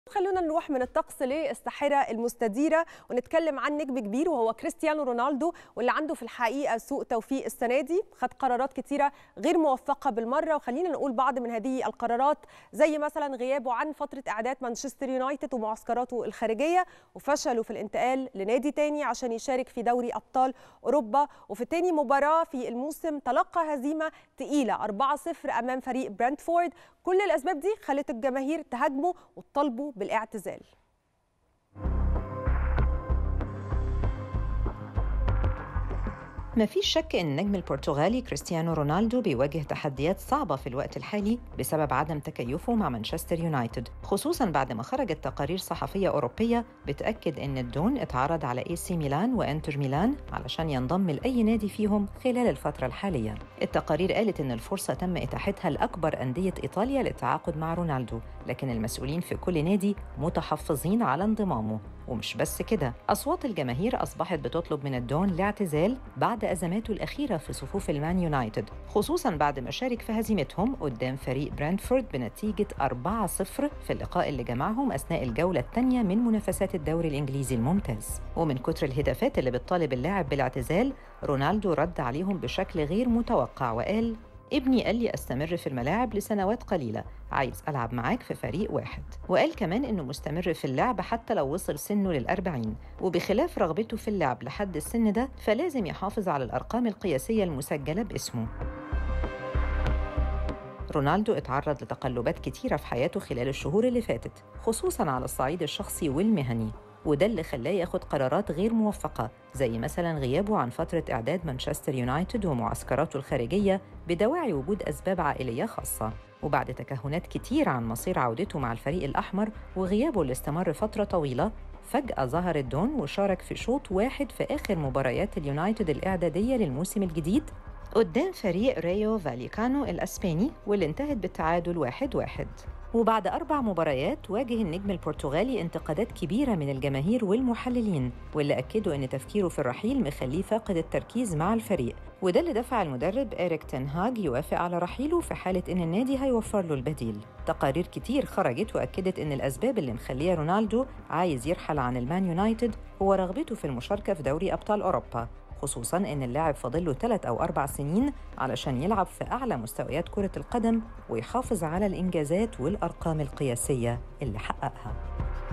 خلونا نروح من الطقس للساحره المستديره ونتكلم عن نجم كبير وهو كريستيانو رونالدو واللي عنده في الحقيقه سوء توفيق السنه دي خد قرارات كتيره غير موفقه بالمره وخلينا نقول بعض من هذه القرارات زي مثلا غيابه عن فتره اعداد مانشستر يونايتد ومعسكراته الخارجيه وفشله في الانتقال لنادي تاني عشان يشارك في دوري ابطال اوروبا وفي تاني مباراه في الموسم تلقى هزيمه تقيله 4-0 امام فريق برنتفورد كل الاسباب دي خلت الجماهير تهاجمه وتطالبه بالاعتزال ما فيش شك ان النجم البرتغالي كريستيانو رونالدو بيواجه تحديات صعبة في الوقت الحالي بسبب عدم تكيفه مع مانشستر يونايتد خصوصا بعد ما خرجت تقارير صحفية أوروبية بتأكد ان الدون اتعرض على اي سي ميلان وانتر ميلان علشان ينضم لأي نادي فيهم خلال الفترة الحالية التقارير قالت ان الفرصة تم إتاحتها لأكبر أندية إيطاليا للتعاقد مع رونالدو لكن المسؤولين في كل نادي متحفظين على انضمامه ومش بس كده أصوات الجماهير أصبحت بتطلب من الدون الاعتزال بعد أزماته الأخيرة في صفوف المان يونايتد خصوصا بعد ما شارك في هزيمتهم قدام فريق برانتفورد بنتيجة 4-0 في اللقاء اللي جمعهم أثناء الجولة الثانية من منافسات الدوري الإنجليزي الممتاز ومن كتر الهتافات اللي بتطالب اللاعب بالاعتزال رونالدو رد عليهم بشكل غير متوقع وقال ابني قال لي استمر في الملاعب لسنوات قليله عايز العب معاك في فريق واحد وقال كمان انه مستمر في اللعب حتى لو وصل سنه للأربعين وبخلاف رغبته في اللعب لحد السن ده فلازم يحافظ على الارقام القياسيه المسجله باسمه رونالدو اتعرض لتقلبات كتيرة في حياته خلال الشهور اللي فاتت خصوصا على الصعيد الشخصي والمهني وده اللي خلاه ياخد قرارات غير موفقة زي مثلا غيابه عن فترة إعداد مانشستر يونايتد ومعسكراته الخارجية بدواعي وجود أسباب عائلية خاصة وبعد تكهنات كتير عن مصير عودته مع الفريق الأحمر وغيابه اللي استمر فترة طويلة فجأة ظهر الدون وشارك في شوط واحد في آخر مباريات اليونايتد الإعدادية للموسم الجديد قدام فريق ريو فاليكانو الأسباني واللي انتهت بالتعادل واحد واحد وبعد أربع مباريات واجه النجم البرتغالي انتقادات كبيرة من الجماهير والمحللين واللي أكدوا أن تفكيره في الرحيل مخليه فاقد التركيز مع الفريق وده اللي دفع المدرب إيريك تنهاج يوافق على رحيله في حالة أن النادي هيوفر له البديل تقارير كتير خرجت وأكدت أن الأسباب اللي مخليه رونالدو عايز يرحل عن المان يونايتد هو رغبته في المشاركة في دوري أبطال أوروبا خصوصا ان اللاعب فاضل له ثلاث او اربع سنين علشان يلعب في اعلى مستويات كره القدم ويحافظ على الانجازات والارقام القياسيه اللي حققها